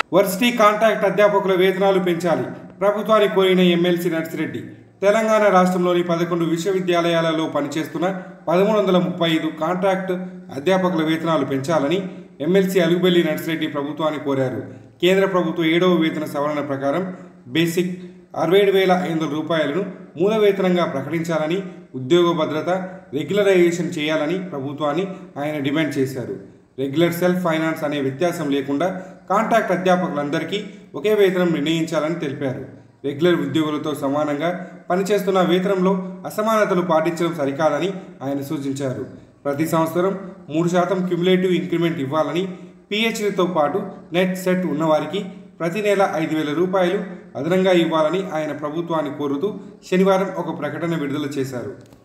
varsity contract అధ్యాపకుల వేతనాలు పెంచాలి ప్రభుత్వాన్ని కోరిన ఎమ్మెల్సీ నర్సిరెడ్డి తెలంగాణ రాష్ట్రంలోని పదకొండు విశ్వవిద్యాలయాలలో పనిచేస్తున్న పదమూడు వందల ముప్పై ఐదు కాంట్రాక్ట్ అధ్యాపకుల వేతనాలు పెంచాలని ఎమ్మెల్సీ అలుగుబెల్లి నర్సిరెడ్డి ప్రభుత్వాన్ని కోరారు కేంద్ర ప్రభుత్వ ఏడవ వేతన సవరణ ప్రకారం బేసిక్ అరవై ఏడు వేల ఐదు వందల రూపాయలను మూల వేతనంగా ప్రకటించాలని ఉద్యోగ భద్రత రెగ్యులరైజేషన్ చేయాలని ప్రభుత్వాన్ని ఆయన డిమాండ్ చేశారు రెగ్యులర్ సెల్ఫ్ ఫైనాన్స్ అనే వ్యత్యాసం లేకుండా కాంట్రాక్ట్ అధ్యాపకులందరికీ ఒకే వేతనం నిర్ణయించాలని తెలిపారు రెగ్యులర్ ఉద్యోగులతో సమానంగా పనిచేస్తున్న వేతనంలో అసమానతలు పాటించడం సరికాదని ఆయన సూచించారు ప్రతి సంవత్సరం మూడు శాతం క్యుములేటివ్ ఇంక్రిమెంట్ ఇవ్వాలని పిహెచ్డితో పాటు నెట్ సెట్ ఉన్నవారికి ప్రతి నెల ఐదు వేల రూపాయలు అదనంగా ఇవ్వాలని ఆయన ప్రభుత్వాన్ని కోరుతూ శనివారం ఒక ప్రకటన విడుదల చేశారు